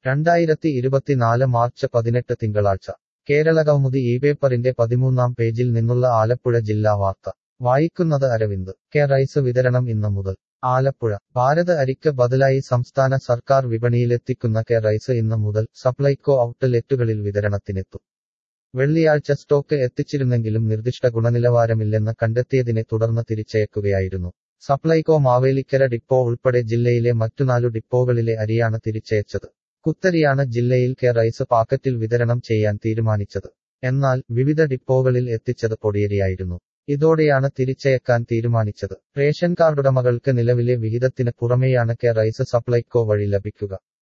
രണ്ടായിരത്തി ഇരുപത്തിനാല് മാർച്ച് പതിനെട്ട് തിങ്കളാഴ്ച കേരള കൗമുദി ഈ പേപ്പറിന്റെ പതിമൂന്നാം പേജിൽ നിന്നുള്ള ആലപ്പുഴ ജില്ലാ വാർത്ത വായിക്കുന്നത് അരവിന്ദ് കെ റൈസ് വിതരണം ഇന്ന് മുതൽ ആലപ്പുഴ ഭാരത് അരിക്ക് ബദലായി സംസ്ഥാന സർക്കാർ വിപണിയിലെത്തിക്കുന്ന കെ റൈസ് ഇന്ന് മുതൽ സപ്ലൈകോ ഔട്ട്ലെറ്റുകളിൽ വിതരണത്തിനെത്തും വെള്ളിയാഴ്ച സ്റ്റോക്ക് എത്തിച്ചിരുന്നെങ്കിലും നിർദ്ദിഷ്ട ഗുണനിലവാരമില്ലെന്ന് കണ്ടെത്തിയതിനെ തുടർന്ന് തിരിച്ചയക്കുകയായിരുന്നു സപ്ലൈകോ മാവേലിക്കര ഡിപ്പോ ഉൾപ്പെടെ ജില്ലയിലെ മറ്റു നാലു ഡിപ്പോകളിലെ അരിയാണ് തിരിച്ചയച്ചത് കുത്തരിയാണ് ജില്ലയിൽ കെ റൈസ് പാക്കറ്റിൽ വിതരണം ചെയ്യാൻ തീരുമാനിച്ചത് എന്നാൽ വിവിധ ഡിപ്പോകളിൽ എത്തിച്ചത് പൊടിയരിയായിരുന്നു ഇതോടെയാണ് തിരിച്ചയക്കാൻ തീരുമാനിച്ചത് റേഷൻ കാർഡുടമകൾക്ക് നിലവിലെ വിഹിതത്തിന് പുറമെയാണ് കെ റൈസ് സപ്ലൈകോ വഴി ലഭിക്കുക